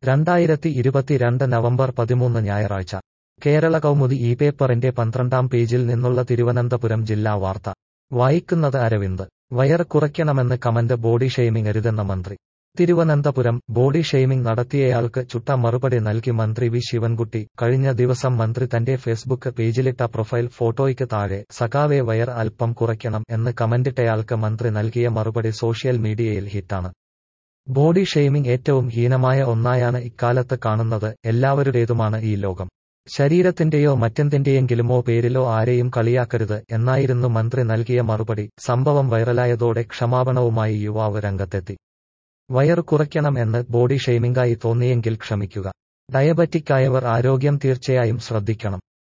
രണ്ടായിരത്തി ഇരുപത്തിരണ്ട് നവംബർ പതിമൂന്ന് ഞായറാഴ്ച കേരള കൗമുദി ഈ പേപ്പറിന്റെ പന്ത്രണ്ടാം പേജിൽ നിന്നുള്ള തിരുവനന്തപുരം ജില്ലാ വാർത്ത വായിക്കുന്നത് അരവിന്ദ് വയർ കുറയ്ക്കണമെന്ന് കമന്റ് ബോഡി ഷെയ്മിംഗ് അരുതെന്ന മന്ത്രി തിരുവനന്തപുരം ബോഡി ഷെയ്മിംഗ് നടത്തിയയാൾക്ക് ചുട്ട മറുപടി നൽകി മന്ത്രി വി ശിവൻകുട്ടി കഴിഞ്ഞ ദിവസം മന്ത്രി തന്റെ ഫേസ്ബുക്ക് പേജിലിട്ട പ്രൊഫൈൽ ഫോട്ടോയ്ക്ക് താഴെ സഖാവെ വയർ അല്പം കുറയ്ക്കണം എന്ന് കമന്റിട്ടയാൾക്ക് മന്ത്രി നൽകിയ മറുപടി സോഷ്യൽ മീഡിയയിൽ ഹിറ്റാണ് ബോഡി ഷെയ്മിംഗ് ഏറ്റവും ഹീനമായ ഒന്നായാണ് ഇക്കാലത്ത് കാണുന്നത് എല്ലാവരുടേതുമാണ് ഈ ലോകം ശരീരത്തിന്റെയോ മറ്റെന്തിന്റെയെങ്കിലുമോ പേരിലോ ആരെയും കളിയാക്കരുത് എന്നായിരുന്നു മന്ത്രി നൽകിയ മറുപടി സംഭവം വൈറലായതോടെ ക്ഷമാപണവുമായി യുവാവ് രംഗത്തെത്തി വയറു കുറയ്ക്കണം എന്ന് ബോഡി ഷെയ്മിംഗായി തോന്നിയെങ്കിൽ ക്ഷമിക്കുക ഡയബറ്റിക് ആയവർ ആരോഗ്യം തീർച്ചയായും ശ്രദ്ധിക്കണം